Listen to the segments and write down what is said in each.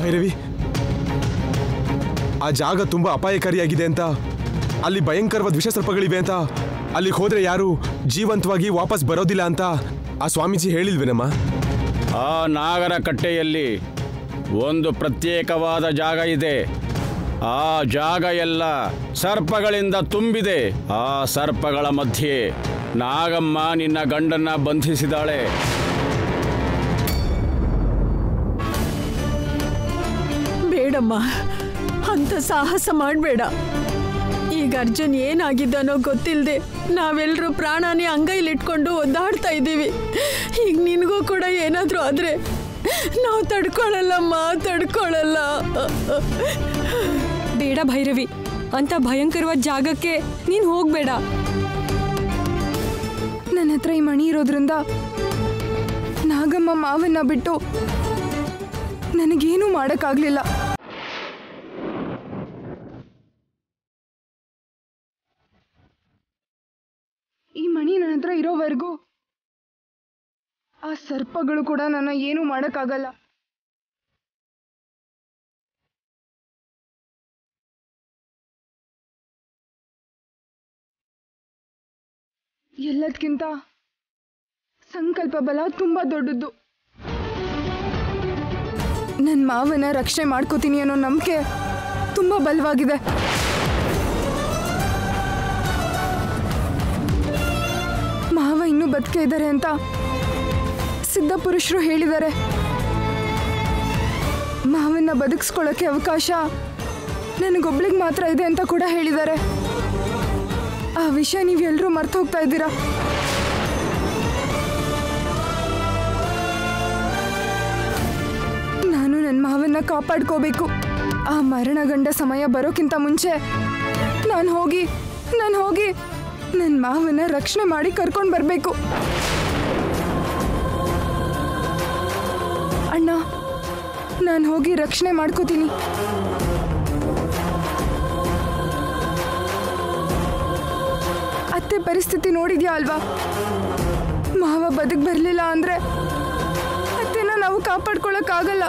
ಭೈರವಿ ಆ ಜಾಗ ತುಂಬಾ ಅಪಾಯಕಾರಿಯಾಗಿದೆ ಅಂತ ಅಲ್ಲಿ ಭಯಂಕರವಾದ ವಿಷಸರ್ಪಗಳಿವೆ ಅಂತ ಅಲ್ಲಿಗೆ ಹೋದ್ರೆ ಯಾರು ಜೀವಂತವಾಗಿ ವಾಪಸ್ ಬರೋದಿಲ್ಲ ಅಂತ ಆ ಸ್ವಾಮೀಜಿ ಹೇಳಿಲ್ವೇನಮ್ಮ ಆ ನಾಗರ ಕಟ್ಟೆಯಲ್ಲಿ ಒಂದು ಪ್ರತ್ಯೇಕವಾದ ಜಾಗ ಇದೆ ಆ ಜಾಗ ಎಲ್ಲ ಸರ್ಪಗಳಿಂದ ತುಂಬಿದೆ ಆ ಸರ್ಪಗಳ ಮಧ್ಯೆ ನಾಗಮ್ಮ ನಿನ್ನ ಗಂಡನ್ನ ಬಂಧಿಸಿದಾಳೆ ಬೇಡಮ್ಮ ಅಂತ ಸಾಹಸ ಮಾಡಬೇಡ ಈಗ ಅರ್ಜುನ್ ಏನಾಗಿದ್ದಾನೋ ಗೊತ್ತಿಲ್ಲದೆ ನಾವೆಲ್ಲರೂ ಪ್ರಾಣನೇ ಅಂಗೈಲಿಟ್ಕೊಂಡು ಒದ್ದಾಡ್ತಾ ಇದ್ದೀವಿ ಈಗ ನಿನಗೂ ಕೂಡ ಏನಾದರೂ ಆದರೆ ನಾವು ತಡ್ಕೊಳ್ಳಲ್ಲಮ್ಮ ತಡ್ಕೊಳ್ಳಲ್ಲ ಬೇಡ ಭೈರವಿ ಅಂತ ಭಯಂಕರವಾದ ಜಾಗಕ್ಕೆ ನೀನು ಹೋಗ್ಬೇಡ ನನ್ನ ಹತ್ರ ಈ ಮಣಿ ಇರೋದ್ರಿಂದ ನಾಗಮ್ಮ ಮಾವನ್ನ ಬಿಟ್ಟು ನನಗೇನೂ ಮಾಡೋಕ್ಕಾಗಲಿಲ್ಲ ಈ ಮಣಿ ನನ್ನ ಹತ್ರ ಇರೋವರೆಗೂ ಆ ಸರ್ಪಗಳು ಕೂಡ ನನ್ನ ಏನೂ ಮಾಡೋಕ್ಕಾಗಲ್ಲ ಎಲ್ಲದಕ್ಕಿಂತ ಸಂಕಲ್ಪ ಬಲ ತುಂಬ ದೊಡ್ಡದ್ದು ನನ್ನ ಮಾವನ ರಕ್ಷಣೆ ಮಾಡ್ಕೋತೀನಿ ಅನ್ನೋ ನಂಬಿಕೆ ತುಂಬ ಬಲವಾಗಿದೆ ಮಾವ ಇನ್ನೂ ಬದುಕೆ ಇದ್ದಾರೆ ಅಂತ ಸಿದ್ಧ ಪುರುಷರು ಹೇಳಿದ್ದಾರೆ ಮಾವನ್ನ ಬದುಕಿಸ್ಕೊಳ್ಳೋಕ್ಕೆ ಅವಕಾಶ ನನಗೊಬ್ಳಿಗೆ ಮಾತ್ರ ಇದೆ ಅಂತ ಕೂಡ ಹೇಳಿದ್ದಾರೆ ಆ ವಿಷಯ ನೀವೆಲ್ಲರೂ ಮರ್ತು ಹೋಗ್ತಾ ಇದ್ದೀರಾ ನಾನು ನನ್ನ ಮಾವನ್ನ ಕಾಪಾಡ್ಕೋಬೇಕು ಆ ಮರಣಗಂಡ ಸಮಯ ಬರೋಕ್ಕಿಂತ ಮುಂಚೆ ನಾನು ಹೋಗಿ ನಾನು ಹೋಗಿ ನನ್ನ ಮಾವನ್ನ ರಕ್ಷಣೆ ಮಾಡಿ ಕರ್ಕೊಂಡು ಬರಬೇಕು ಅಣ್ಣ ನಾನು ಹೋಗಿ ರಕ್ಷಣೆ ಮಾಡ್ಕೋತೀನಿ ಅತ್ತೆ ಪರಿಸ್ಥಿತಿ ನೋಡಿದ್ಯಾ ಅಲ್ವಾ ಮಾವ ಬದುಕ್ ಬರಲಿಲ್ಲ ಅಂದ್ರೆ ಅತ್ತೆನ ನಾವು ಕಾಪಾಡ್ಕೊಳಕ್ಕಾಗಲ್ಲ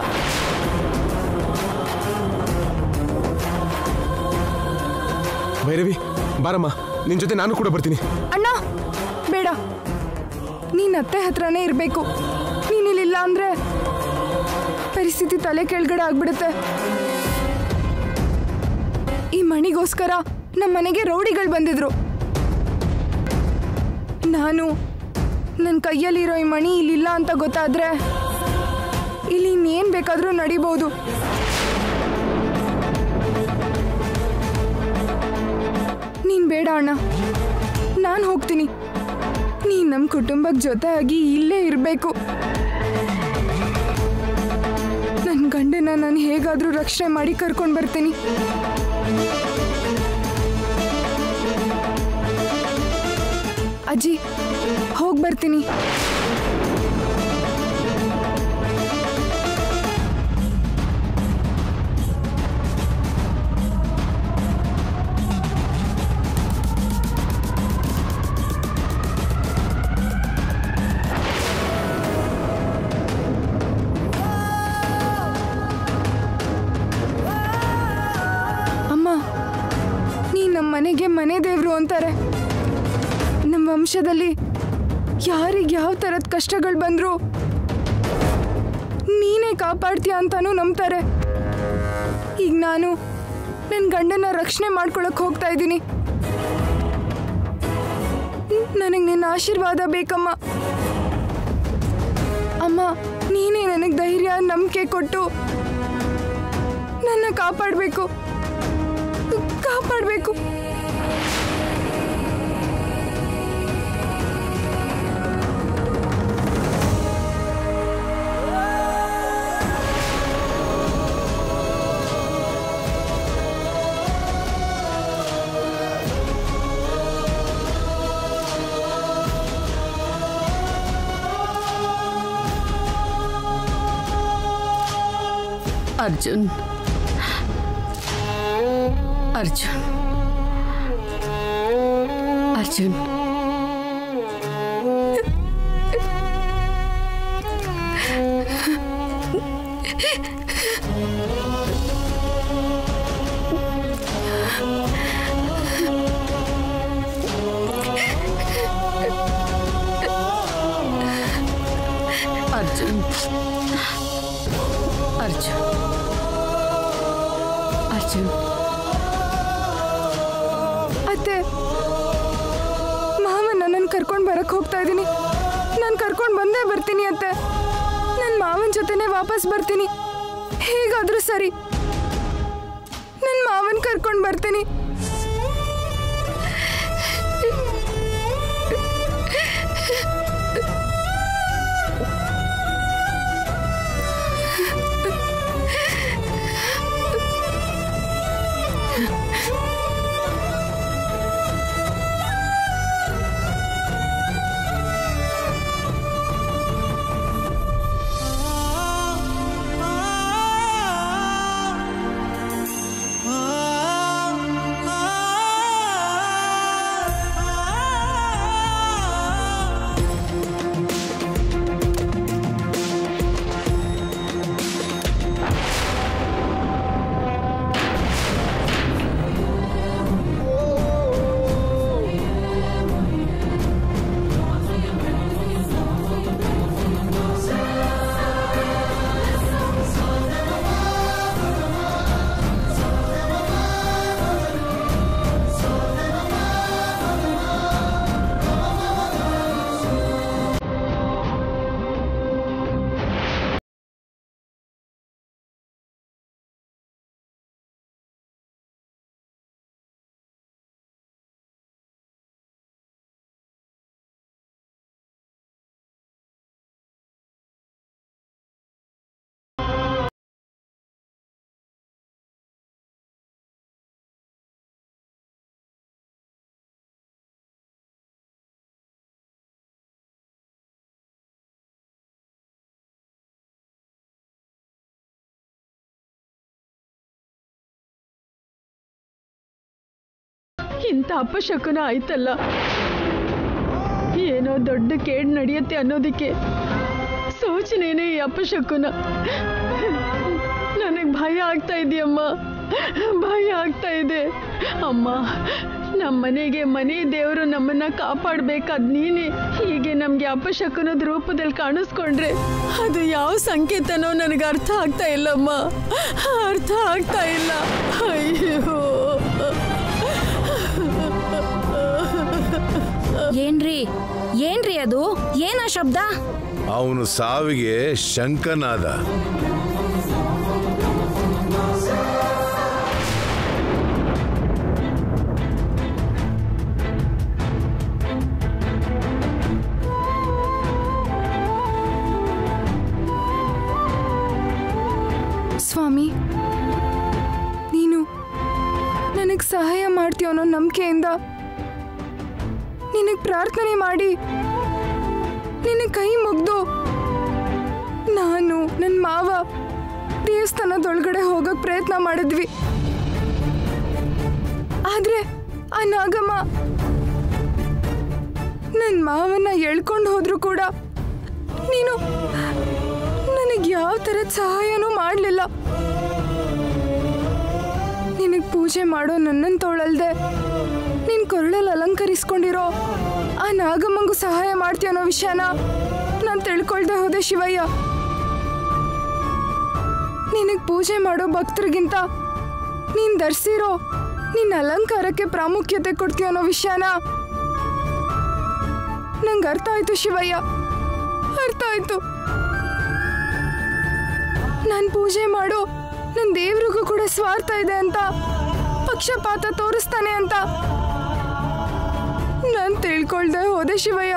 ಭೈರವಿ ಬಾರಮ್ಮ ನಿನ್ ಜೊತೆ ನಾನು ಕೂಡ ಬರ್ತೀನಿ ಅಣ್ಣ ಬೇಡ ನೀನ್ ಅತ್ತೆ ಹತ್ರನೇ ಇರಬೇಕು ನೀನಿಲ್ಲಿಲ್ಲ ಅಂದ್ರೆ ಪರಿಸ್ಥಿತಿ ತಲೆ ಕೆಳಗಡೆ ಆಗ್ಬಿಡುತ್ತೆ ಈ ಮಣಿಗೋಸ್ಕರ ನಮ್ಮ ಮನೆಗೆ ರೌಡಿಗಳು ಬಂದಿದ್ರು ನಾನು ನನ್ನ ಕೈಯಲ್ಲಿರೋ ಈ ಮಣಿ ಇಲ್ಲಿಲ್ಲ ಅಂತ ಗೊತ್ತಾದ್ರೆ ಇಲ್ಲಿ ಇನ್ನೇನು ಬೇಕಾದರೂ ನಡಿಬೋದು ನೀನು ಬೇಡ ಅಣ್ಣ ನಾನು ಹೋಗ್ತೀನಿ ನೀನು ನಮ್ಮ ಕುಟುಂಬದ ಜೊತೆಯಾಗಿ ಇಲ್ಲೇ ಇರಬೇಕು ನನ್ನ ಗಂಡನ ನಾನು ಹೇಗಾದರೂ ರಕ್ಷಣೆ ಮಾಡಿ ಕರ್ಕೊಂಡು ಬರ್ತೀನಿ ಅಜ್ಜಿ ಹೋಗಿ ಬರ್ತೀನಿ ಅಮ್ಮ ನೀ ನಮ್ಮ ಮನೆಗೆ ಮನೆ ದೇವ್ರು ಅಂತಾರೆ ನಮ್ಮ ವಂಶದಲ್ಲಿ ಯಾರಿಗೆ ಯಾವ ಥರದ ಕಷ್ಟಗಳು ಬಂದ್ರು ನೀನೇ ಕಾಪಾಡ್ತೀಯ ಅಂತಾನೂ ನಂಬ್ತಾರೆ ಈಗ ನಾನು ನನ್ನ ಗಂಡನ ರಕ್ಷಣೆ ಮಾಡ್ಕೊಳಕ್ ಹೋಗ್ತಾ ಇದ್ದೀನಿ ನನಗೆ ನಿನ್ನ ಆಶೀರ್ವಾದ ಬೇಕಮ್ಮ ಅಮ್ಮ ನೀನೇ ನನಗೆ ಧೈರ್ಯ ನಂಬಿಕೆ ಕೊಟ್ಟು ನನ್ನ ಕಾಪಾಡಬೇಕು ಕಾಪಾಡಬೇಕು ಅರ್ಜುನ್ ಅರ್ಜುನ್ ಅರ್ಜುನ್ ಅರ್ಜುನ್ ಅರ್ಜುನ್ ಅತ್ತೆ ಮಾವ ನನ್ನನ್ನು ಕರ್ಕೊಂಡು ಬರಕ್ ಹೋಗ್ತಾ ಇದ್ದೀನಿ ನಾನು ಕರ್ಕೊಂಡು ಬಂದೇ ಬರ್ತೀನಿ ಅತ್ತೆ ನನ್ನ ಮಾವನ ಜೊತೆನೆ ವಾಪಸ್ ಬರ್ತೀನಿ ಹೇಗಾದ್ರೂ ಸರಿ ನನ್ನ ಮಾವನ್ ಕರ್ಕೊಂಡು ಬರ್ತೀನಿ ಇಂಥ ಅಪಶಕುನ ಆಯ್ತಲ್ಲ ಏನೋ ದೊಡ್ಡ ಕೇಡ್ ನಡೆಯುತ್ತೆ ಅನ್ನೋದಕ್ಕೆ ಸೂಚನೆನೇ ಈ ಅಪಶಕುನ ನನಗೆ ಭಯ ಆಗ್ತಾ ಇದೆಯಮ್ಮ ಭಯ ಆಗ್ತಾ ಇದೆ ಅಮ್ಮ ನಮ್ಮ ಮನೆಗೆ ಮನೆ ದೇವರು ನಮ್ಮನ್ನ ಕಾಪಾಡ್ಬೇಕಾದ್ ನೀನೆ ಹೀಗೆ ನಮ್ಗೆ ಅಪಶಕುನದ ರೂಪದಲ್ಲಿ ಕಾಣಿಸ್ಕೊಂಡ್ರೆ ಅದು ಯಾವ ಸಂಕೇತನೋ ನನಗೆ ಅರ್ಥ ಆಗ್ತಾ ಇಲ್ಲಮ್ಮ ಅರ್ಥ ಆಗ್ತಾ ಇಲ್ಲ ಅಯ್ಯೋ ಏನ್ರಿ ಏನ್ರಿ ಅದು ಏನ ಶಬ್ದ ಅವನು ಸಾವಿಗೆ ಶಂಕನಾದ ಸ್ವಾಮಿ ನೀನು ನನಗೆ ಸಹಾಯ ಮಾಡ್ತೀಯ ಅನ್ನೋ ನಂಬಿಕೆಯಿಂದ ನಿನಗೆ ಪ್ರಾರ್ಥನೆ ಮಾಡಿ ನಿನ್ನ ಕೈ ಮುಗ್ದು ನಾನು ನನ್ನ ಮಾವ ದೇವಸ್ಥಾನದೊಳಗಡೆ ಹೋಗಕ್ ಪ್ರಯತ್ನ ಮಾಡಿದ್ವಿ ಆದ್ರೆ ಆ ನಾಗಮ್ಮ ನನ್ನ ಮಾವನ್ನ ಎಳ್ಕೊಂಡು ಹೋದ್ರು ಕೂಡ ನೀನು ನನಗೆ ಯಾವ ಥರದ ಸಹಾಯನೂ ಮಾಡಲಿಲ್ಲ ನಿನಗೆ ಪೂಜೆ ಮಾಡೋ ನನ್ನನ್ನು ತೋಳಲ್ದೆ ನಿನ್ ಕೊರಳಲ್ಲಿ ಅಲಂಕರಿಸ್ಕೊಂಡಿರೋ ಆ ನಾಗಮ್ಮಂಗೂ ಸಹಾಯ ಮಾಡ್ತೀಯ ಅನ್ನೋ ವಿಷಯನ ನಾನು ತಿಳ್ಕೊಳ್ದೆ ಹೋದೆ ಶಿವಯ್ಯ ನಿನಗೆ ಪೂಜೆ ಮಾಡೋ ಭಕ್ತರಿಗಿಂತ ನೀನ್ ಧರಿಸಿರೋ ನಿನ್ನ ಅಲಂಕಾರಕ್ಕೆ ಪ್ರಾಮುಖ್ಯತೆ ಕೊಡ್ತೀಯ ಅನ್ನೋ ವಿಷಯನ ನಂಗೆ ಅರ್ಥ ಆಯ್ತು ಶಿವಯ್ಯ ಅರ್ಥ ಆಯ್ತು ನಾನು ಪೂಜೆ ಮಾಡು ನನ್ನ ದೇವ್ರಿಗೂ ಕೂಡ ಸ್ವಾರ್ಥ ಇದೆ ಅಂತ ಪಕ್ಷಪಾತ ತೋರಿಸ್ತಾನೆ ಅಂತ ನಾನು ತಿಳ್ಕೊಳ್ದೆ ಹೋದೆ ಶಿವಯ್ಯ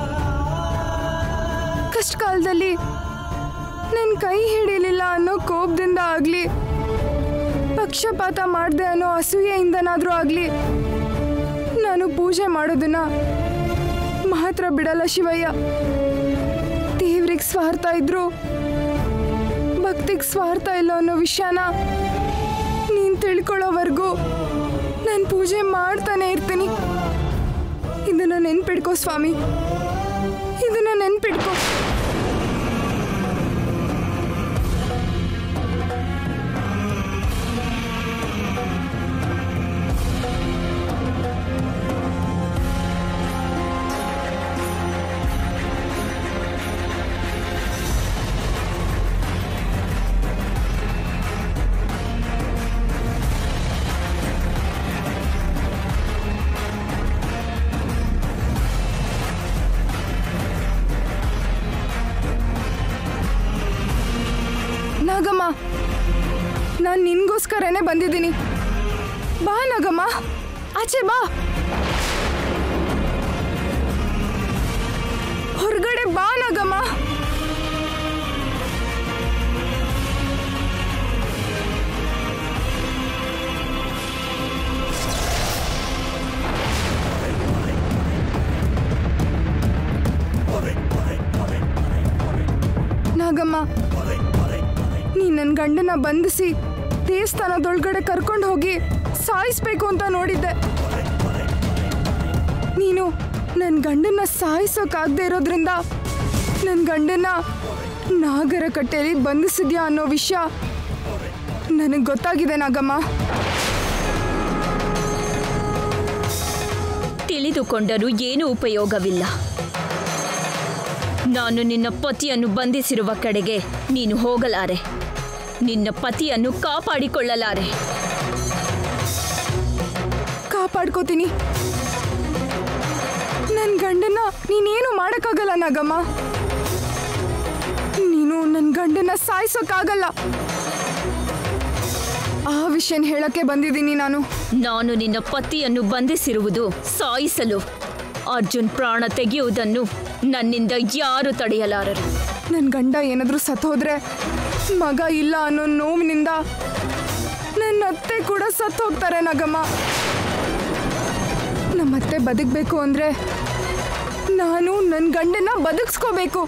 ಕಷ್ಟ ಕಾಲದಲ್ಲಿ ನನ್ನ ಕೈ ಹಿಡಿಲಿಲ್ಲ ಅನ್ನೋ ಕೋಪದಿಂದ ಆಗ್ಲಿ ಪಕ್ಷಪಾತ ಮಾಡ್ದೆ ಅನ್ನೋ ಅಸೂಯೆಯಿಂದನಾದ್ರೂ ಆಗ್ಲಿ ನಾನು ಪೂಜೆ ಮಾಡೋದನ್ನ ಮಾತ್ರ ಬಿಡಲ್ಲ ಶಿವಯ್ಯ ದೇವ್ರಿಗೆ ಸ್ವಾರ್ಥ ಇದ್ರು ಭಕ್ತಿಗೆ ಸ್ವಾರ್ಥ ಇಲ್ಲ ಅನ್ನೋ ವಿಷಯನ ನೀನು ತಿಳ್ಕೊಳ್ಳೋವರೆಗೂ ನಾನು ಪೂಜೆ ಮಾಡ್ತಾನೆ ಇರ್ತೀನಿ ಇದನ್ನ ನೆನ್ಪಿಡ್ಕೋ ಸ್ವಾಮಿ ಇದನ್ನ ನೆನ್ಪಿಡ್ಕೋ ನಾನು ನಿನ್ಗೋಸ್ಕರನೇ ಬಂದಿದ್ದೀನಿ ಬಾ ನಗಮ್ಮ ಆಚೆ ಬಾ ಹೊರಗಡೆ ಬಾ ನಗಮ್ಮ ನಾಗಮ್ಮ ನೀ ನನ್ನ ಗಂಡನ ಬಂಧಿಸಿ ದೇವಸ್ಥಾನದೊಳಗಡೆ ಕರ್ಕೊಂಡು ಹೋಗಿ ಸಾಯಿಸ್ಬೇಕು ಅಂತ ನೋಡಿದ್ದೆ ನೀನು ನನ್ನ ಗಂಡನ ಸಾಯಿಸೋಕ್ಕಾಗದೇ ಇರೋದ್ರಿಂದ ನನ್ನ ಗಂಡನ ನಾಗರ ಕಟ್ಟೆಯಲ್ಲಿ ಬಂಧಿಸಿದ್ಯಾ ಅನ್ನೋ ವಿಷಯ ನನಗೆ ಗೊತ್ತಾಗಿದೆ ನಾಗಮ್ಮ ತಿಳಿದುಕೊಂಡರೂ ಏನೂ ಉಪಯೋಗವಿಲ್ಲ ನಾನು ನಿನ್ನ ಪತಿಯನ್ನು ಬಂಧಿಸಿರುವ ಕಡೆಗೆ ನೀನು ಹೋಗಲಾರೆ ನಿನ್ನ ಪತಿಯನ್ನು ಕಾಪಾಡಿಕೊಳ್ಳಲಾರೆ ಕಾಪಾಡ್ಕೋತೀನಿ ನನ್ನ ಗಂಡನ ನೀನೇನು ಮಾಡೋಕ್ಕಾಗಲ್ಲ ನಾಗಮ್ಮ ನೀನು ನನ್ನ ಗಂಡನ ಸಾಯಿಸೋಕ್ಕಾಗಲ್ಲ ಆ ವಿಷಯನ ಹೇಳಕ್ಕೆ ಬಂದಿದ್ದೀನಿ ನಾನು ನಾನು ನಿನ್ನ ಪತಿಯನ್ನು ಬಂಧಿಸಿರುವುದು ಸಾಯಿಸಲು ಅರ್ಜುನ್ ಪ್ರಾಣ ತೆಗೆಯುವುದನ್ನು ನನ್ನಿಂದ ಯಾರು ತಡೆಯಲಾರರು ನನ್ನ ಗಂಡ ಏನಾದರೂ ಸತ್ತೋದ್ರೆ ಮಗ ಇಲ್ಲ ಅನ್ನೋ ನೋವಿನಿಂದ ನನ್ನ ಅತ್ತೆ ಕೂಡ ಸತ್ತು ಹೋಗ್ತಾರೆ ನಾಗಮ್ಮ ನಮ್ಮತ್ತೆ ಬದುಕಬೇಕು ಅಂದರೆ ನಾನು ನನ್ನ ಗಂಡನ ಬದುಕಿಸ್ಕೋಬೇಕು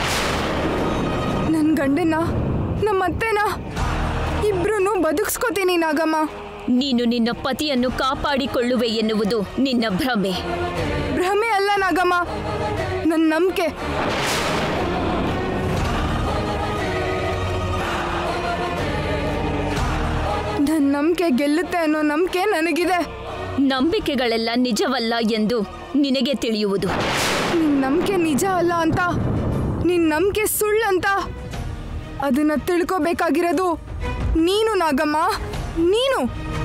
ನನ್ನ ಗಂಡನ ನಮ್ಮತ್ತೆನ ಇಬ್ರು ಬದುಕಿಸ್ಕೋತೀನಿ ನಾಗಮ್ಮ ನೀನು ನಿನ್ನ ಪತಿಯನ್ನು ಕಾಪಾಡಿಕೊಳ್ಳುವೆ ಎನ್ನುವುದು ನಿನ್ನ ಭ್ರಮೆ ಭ್ರಮೆ ಅಲ್ಲ ನಾಗಮ್ಮ ನನ್ನ ನಂಬಿಕೆ ನನ್ನ ನಂಬಿಕೆ ಗೆಲ್ಲುತ್ತೆ ಅನ್ನೋ ನಂಬಿಕೆ ನನಗಿದೆ ನಂಬಿಕೆಗಳೆಲ್ಲ ನಿಜವಲ್ಲ ಎಂದು ನಿನಗೆ ತಿಳಿಯುವುದು ನಿನ್ನ ನಂಬಿಕೆ ನಿಜ ಅಲ್ಲ ಅಂತ ನಿನ್ನ ನಂಬಿಕೆ ಸುಳ್ಳಂತ ಅದನ್ನ ತಿಳ್ಕೊಬೇಕಾಗಿರೋದು ನೀನು ನಾಗಮ್ಮ ನೀನು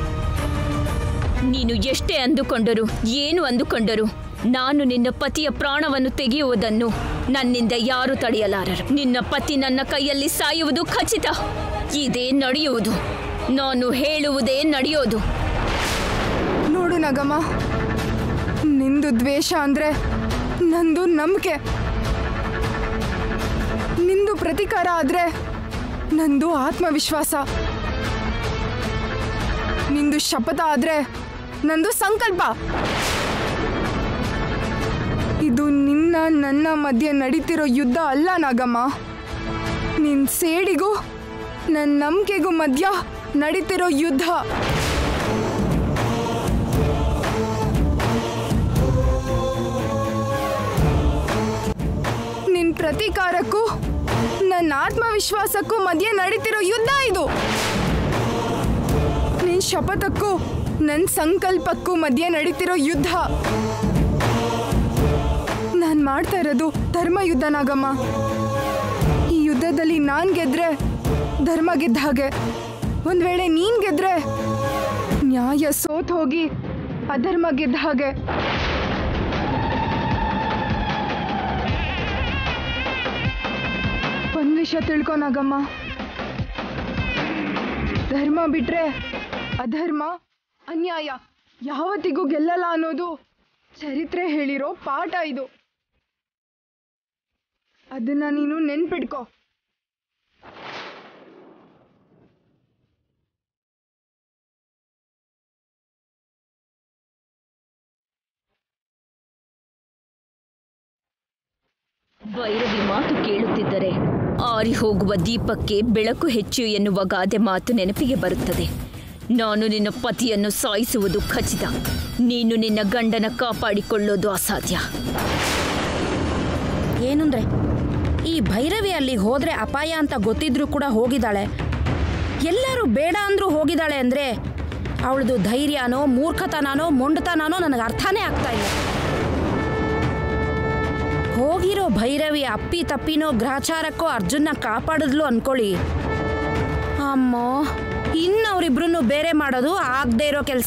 ನೀನು ಎಷ್ಟೇ ಅಂದುಕೊಂಡರು ಏನು ಅಂದುಕೊಂಡರು ನಾನು ನಿನ್ನ ಪತಿಯ ಪ್ರಾಣವನ್ನು ತೆಗೆಯುವುದನ್ನು ನನ್ನಿಂದ ಯಾರು ತಡೆಯಲಾರರು ನಿನ್ನ ಪತಿ ನನ್ನ ಕೈಯಲ್ಲಿ ಸಾಯುವುದು ಖಚಿತ ಇದೇ ನಡೆಯುವುದು ನಾನು ಹೇಳುವುದೇ ನಡೆಯೋದು ನೋಡು ನಗಮ್ಮ ನಿಂದು ದ್ವೇಷ ಅಂದ್ರೆ ನಂದು ನಂಬಿಕೆ ನಿಂದು ಪ್ರತಿಕಾರ ಆದ್ರೆ ನಂದು ಆತ್ಮವಿಶ್ವಾಸ ನಿಂದು ಶಪಥ ಆದ್ರೆ ನಂದು ಸಂಕಲ್ಪ ಇದು ನಿನ್ನ ನನ್ನ ಮಧ್ಯೆ ನಡೀತಿರೋ ಯುದ್ಧ ಅಲ್ಲ ನಾಗಮ್ಮ ನಿನ್ ಸೇಡಿಗೂ ನನ್ನ ನಂಬಿಕೆಗೂ ಮಧ್ಯ ನಡೀತಿರೋ ಯುದ್ಧ ನಿನ್ ಪ್ರತೀಕಾರಕ್ಕೂ ನನ್ನ ಆತ್ಮವಿಶ್ವಾಸಕ್ಕೂ ಮಧ್ಯೆ ನಡೀತಿರೋ ಯುದ್ಧ ಇದು ನಿನ್ ಶಪಥಕ್ಕೂ ನನ್ನ ಸಂಕಲ್ಪಕ್ಕೂ ಮಧ್ಯೆ ನಡೀತಿರೋ ಯುದ್ಧ ನಾನು ಮಾಡ್ತಾ ಇರೋದು ಧರ್ಮ ಯುದ್ಧ ನಾಗಮ್ಮ ಈ ಯುದ್ಧದಲ್ಲಿ ನಾನ್ ಗೆದ್ರೆ ಧರ್ಮ ಗೆದ್ದ ಹಾಗೆ ಒಂದ್ ವೇಳೆ ನೀನ್ ಗೆದ್ರೆ ನ್ಯಾಯ ಸೋತ್ ಹೋಗಿ ಅಧರ್ಮ ಗೆದ್ದ ಹಾಗೆ ಒಂದ್ ವಿಷಯ ತಿಳ್ಕೊ ನಾಗಮ್ಮ ಧರ್ಮ ಬಿಟ್ರೆ ಅಧರ್ಮ ಅನ್ಯಾಯ ಯಾವತ್ತಿಗೂ ಗೆಲ್ಲಲ್ಲ ಅನ್ನೋದು ಚರಿತ್ರೆ ಹೇಳಿರೋ ಪಾಠ ಇದು ಅದನ್ನ ನೀನು ನೆನ್ಪಿಡ್ಕೊ ಭೈರವಿ ಮಾತು ಕೇಳುತ್ತಿದ್ದರೆ ಆರಿ ಹೋಗುವ ದೀಪಕ್ಕೆ ಬೆಳಕು ಹೆಚ್ಚು ಎನ್ನುವ ಗಾದೆ ಮಾತು ನೆನಪಿಗೆ ಬರುತ್ತದೆ ನಾನು ನಿನ್ನ ಪತಿಯನ್ನು ಸಾಯಿಸುವುದು ಖಚಿತ ನೀನು ನಿನ್ನ ಗಂಡನ ಕಾಪಾಡಿಕೊಳ್ಳೋದು ಅಸಾಧ್ಯ ಏನಂದ್ರೆ ಈ ಭೈರವಿ ಅಲ್ಲಿ ಹೋದ್ರೆ ಅಪಾಯ ಅಂತ ಗೊತ್ತಿದ್ರೂ ಕೂಡ ಹೋಗಿದ್ದಾಳೆ ಎಲ್ಲರೂ ಬೇಡ ಅಂದ್ರೂ ಹೋಗಿದ್ದಾಳೆ ಅಂದ್ರೆ ಅವಳದು ಧೈರ್ಯನೋ ಮೂರ್ಖತನನೋ ಮೊಂಡತನನೋ ನನಗೆ ಅರ್ಥನೇ ಆಗ್ತಾ ಇಲ್ಲ ಹೋಗಿರೋ ಭೈರವಿ ಅಪ್ಪಿ ತಪ್ಪಿನೋ ಗ್ರಹಚಾರಕ್ಕೋ ಅರ್ಜುನ್ನ ಕಾಪಾಡಿದ್ಲು ಅನ್ಕೊಳ್ಳಿ ಅಮ್ಮೋ ಇನ್ನವರಿಬ್ರು ಬೇರೆ ಮಾಡೋದು ಆಗದೆ ಇರೋ ಕೆಲಸ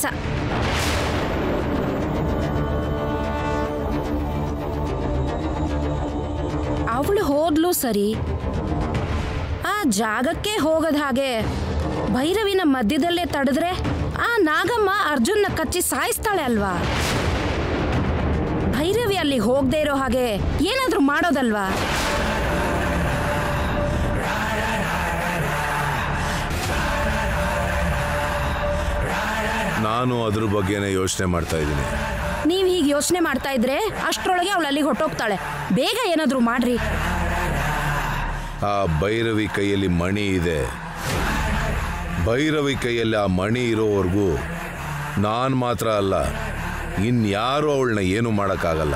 ಅವಳು ಹೋದ್ಲು ಸರಿ ಆ ಜಾಗಕ್ಕೆ ಹೋಗದ ಹಾಗೆ ಭೈರವಿನ ಮಧ್ಯದಲ್ಲೇ ತಡೆದ್ರೆ ಆ ನಾಗಮ್ಮ ಅರ್ಜುನ್ನ ಕಚ್ಚಿ ಸಾಯಿಸ್ತಾಳೆ ಅಲ್ವಾ ಭೈರವಿ ಅಲ್ಲಿ ಹೋಗದೆ ಇರೋ ಹಾಗೆ ಏನಾದ್ರೂ ಮಾಡೋದಲ್ವಾ ನಾನು ಅದ್ರ ಬಗ್ಗೆನೇ ಯೋಚನೆ ಮಾಡ್ತಾ ಇದ್ದೀನಿ ನೀವು ಹೀಗೆ ಯೋಚನೆ ಮಾಡ್ತಾ ಇದ್ರೆ ಅಷ್ಟರೊಳಗೆ ಅವಳು ಅಲ್ಲಿಗೆ ಹೊಟ್ಟೋಗ್ತಾಳೆ ಬೇಗ ಏನಾದ್ರೂ ಮಾಡ್ರಿ ಆ ಭೈರವಿ ಕೈಯಲ್ಲಿ ಮಣಿ ಇದೆ ಭೈರವಿ ಕೈಯಲ್ಲಿ ಆ ಮಣಿ ಇರೋವರೆಗೂ ನಾನು ಮಾತ್ರ ಅಲ್ಲ ಇನ್ಯಾರೂ ಅವಳನ್ನ ಏನು ಮಾಡೋಕ್ಕಾಗಲ್ಲ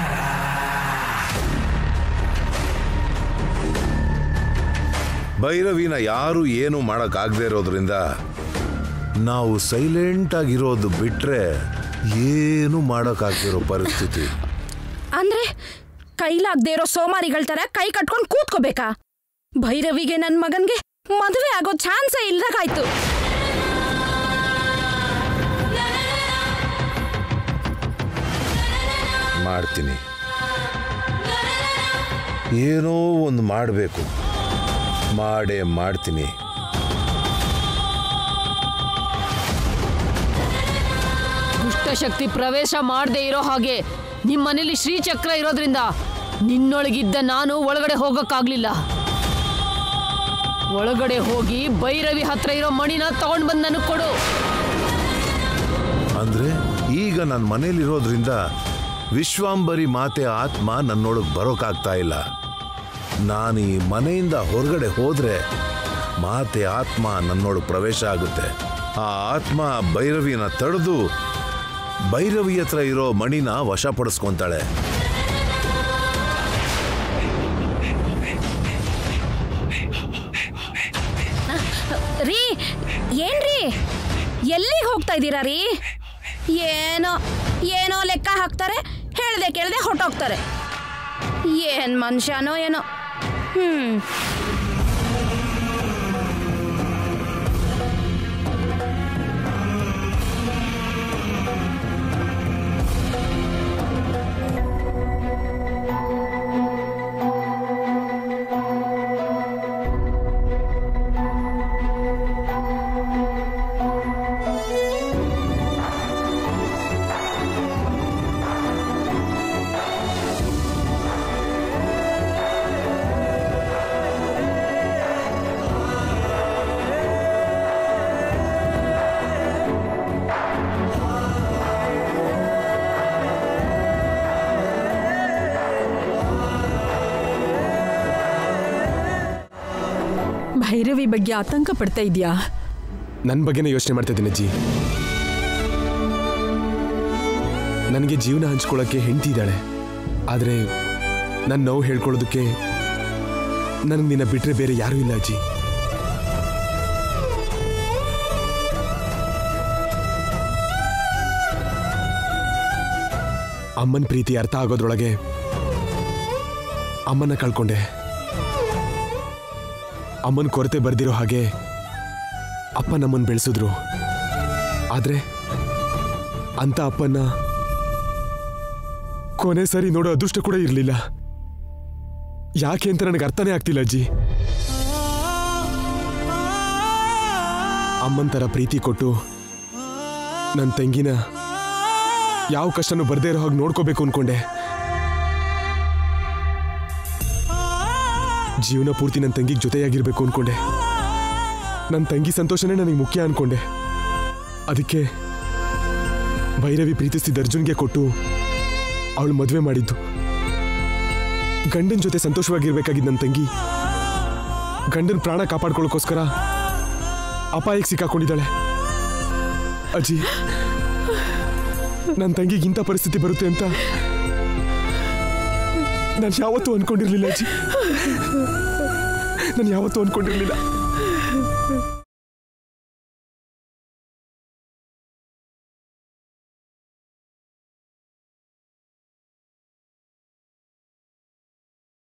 ಭೈರವಿನ ಯಾರು ಏನು ಮಾಡೋಕ್ಕಾಗದೇ ಇರೋದ್ರಿಂದ ನಾವು ಸೈಲೆಂಟ್ ಆಗಿರೋದು ಬಿಟ್ರೆ ಏನು ಮಾಡೋಕ್ಕಾಗ್ದಿರೋ ಪರಿಸ್ಥಿತಿ ಅಂದ್ರೆ ಕೈಲಾಗ್ದೇ ಇರೋ ಸೋಮಾರಿಗಳ ತರ ಕೈ ಕಟ್ಕೊಂಡು ಕೂತ್ಕೋಬೇಕಾ ಭೈರವಿಗೆ ನನ್ ಮಗನ್ಗೆ ಮದುವೆ ಆಗೋ ಚಾನ್ಸೇ ಇಲ್ದಾಗಾಯ್ತು ಮಾಡ್ತೀನಿ ಏನೋ ಒಂದು ಮಾಡಬೇಕು ಮಾಡೇ ಮಾಡ್ತೀನಿ ದುಷ್ಟಶಕ್ತಿ ಪ್ರವೇಶ ಮಾಡದೆ ಇರೋ ಹಾಗೆ ನಿಮ್ಮ ಮನೇಲಿ ಶ್ರೀಚಕ್ರ ಇರೋದ್ರಿಂದ ನಿನ್ನೊಳಗಿದ್ದ ನಾನು ಒಳಗಡೆ ಹೋಗಕ್ಕಾಗ್ಲಿಲ್ಲ ಒಳಗಡೆ ಹೋಗಿ ಭೈರವಿ ಹತ್ರ ಇರೋ ಮಣಿನ ತಗೊಂಡ್ ಬಂದ್ ನನಗ್ ಕೊಡು ಅಂದ್ರೆ ಈಗ ನನ್ನ ಮನೇಲಿರೋದ್ರಿಂದ ವಿಶ್ವಾಂಬರಿ ಮಾತೆ ಆತ್ಮ ನನ್ನೊಳಗೆ ಬರೋಕ್ಕಾಗ್ತಾ ಇಲ್ಲ ನಾನು ಈ ಮನೆಯಿಂದ ಹೊರಗಡೆ ಹೋದ್ರೆ ಮಾತೆ ಆತ್ಮ ನನ್ನೊಳಗೆ ಪ್ರವೇಶ ಆಗುತ್ತೆ ಆ ಆತ್ಮ ಭೈರವಿನ ತಡೆದು ಭೈರವಿ ಹತ್ರ ಇರೋ ಮಣಿನ ವಶಪಡಿಸ್ಕೊಂತಾಳೆ ರೀ ಏನ್ರಿ ಎಲ್ಲಿಗೆ ಹೋಗ್ತಾ ಇದ್ದೀರಾ ರೀ ಏನೋ ಏನೋ ಲೆಕ್ಕ ಹಾಕ್ತಾರೆ ಹೇಳ್ದೆ ಕೇಳ್ದೆ ಹೊಟ್ಟೋಗ್ತಾರೆ ಏನ್ ಮನುಷ್ಯನೋ ಏನೋ ಹ್ಮ್ ಭೈರವಿ ಬಗ್ಗೆ ಆತಂಕ ಪಡ್ತಾ ಇದೆಯಾ ನನ್ನ ಬಗ್ಗೆನೇ ಯೋಚನೆ ಮಾಡ್ತಾ ಇದ್ದೀನಿ ಅಜ್ಜಿ ನನಗೆ ಜೀವನ ಹಂಚ್ಕೊಳ್ಳೋಕ್ಕೆ ಹೆಂಡತಿ ಇದ್ದಾಳೆ ಆದರೆ ನನ್ನ ನೋವು ಹೇಳ್ಕೊಳ್ಳೋದಕ್ಕೆ ನನಗೆ ನಿನ್ನ ಬಿಟ್ಟರೆ ಬೇರೆ ಯಾರೂ ಇಲ್ಲ ಅಜ್ಜಿ ಅಮ್ಮನ ಪ್ರೀತಿ ಅರ್ಥ ಆಗೋದ್ರೊಳಗೆ ಅಮ್ಮನ ಕಳ್ಕೊಂಡೆ ಅಮ್ಮನ ಕೊರತೆ ಬರ್ದಿರೋ ಹಾಗೆ ಅಪ್ಪ ನಮ್ಮನ್ನು ಬೆಳೆಸಿದ್ರು ಆದ್ರೆ ಅಂತ ಅಪ್ಪನ ಕೊನೆ ಸರಿ ನೋಡೋ ಅದೃಷ್ಟ ಕೂಡ ಇರಲಿಲ್ಲ ಯಾಕೆ ಅಂತ ನನಗೆ ಅರ್ಥನೇ ಆಗ್ತಿಲ್ಲ ಅಜ್ಜಿ ಅಮ್ಮನ ಥರ ಪ್ರೀತಿ ಕೊಟ್ಟು ನನ್ನ ತಂಗಿನ ಯಾವ ಕಷ್ಟನೂ ಬರ್ದೇ ಇರೋ ಹಾಗೆ ನೋಡ್ಕೋಬೇಕು ಅನ್ಕೊಂಡೆ ಜೀವನ ಪೂರ್ತಿ ನನ್ನ ತಂಗಿಗೆ ಜೊತೆಯಾಗಿರ್ಬೇಕು ಅನ್ಕೊಂಡೆ ನನ್ನ ತಂಗಿ ಸಂತೋಷನೇ ನನಗೆ ಮುಖ್ಯ ಅನ್ಕೊಂಡೆ ಅದಕ್ಕೆ ಭೈರವಿ ಪ್ರೀತಿಸ್ತಿದ್ದ ಅರ್ಜುನ್ಗೆ ಕೊಟ್ಟು ಅವಳು ಮದುವೆ ಮಾಡಿದ್ದು ಗಂಡನ ಜೊತೆ ಸಂತೋಷವಾಗಿರ್ಬೇಕಾಗಿದ್ದ ನನ್ನ ತಂಗಿ ಗಂಡನ ಪ್ರಾಣ ಕಾಪಾಡ್ಕೊಳ್ಳೋಕ್ಕೋಸ್ಕರ ಅಪಾಯಕ್ಕೆ ಸಿಕ್ಕಾಕೊಂಡಿದ್ದಾಳೆ ಅಜ್ಜಿ ನನ್ನ ತಂಗಿಗೆ ಇಂಥ ಪರಿಸ್ಥಿತಿ ಬರುತ್ತೆ ಅಂತ ನಾನು ಯಾವತ್ತೂ ಅನ್ಕೊಂಡಿರ್ಲಿಲ್ಲ ಅಜ್ಜಿ ನಾನು ಯಾವತ್ತೂ ಅನ್ಕೊಂಡಿರ್ಲಿಲ್ಲ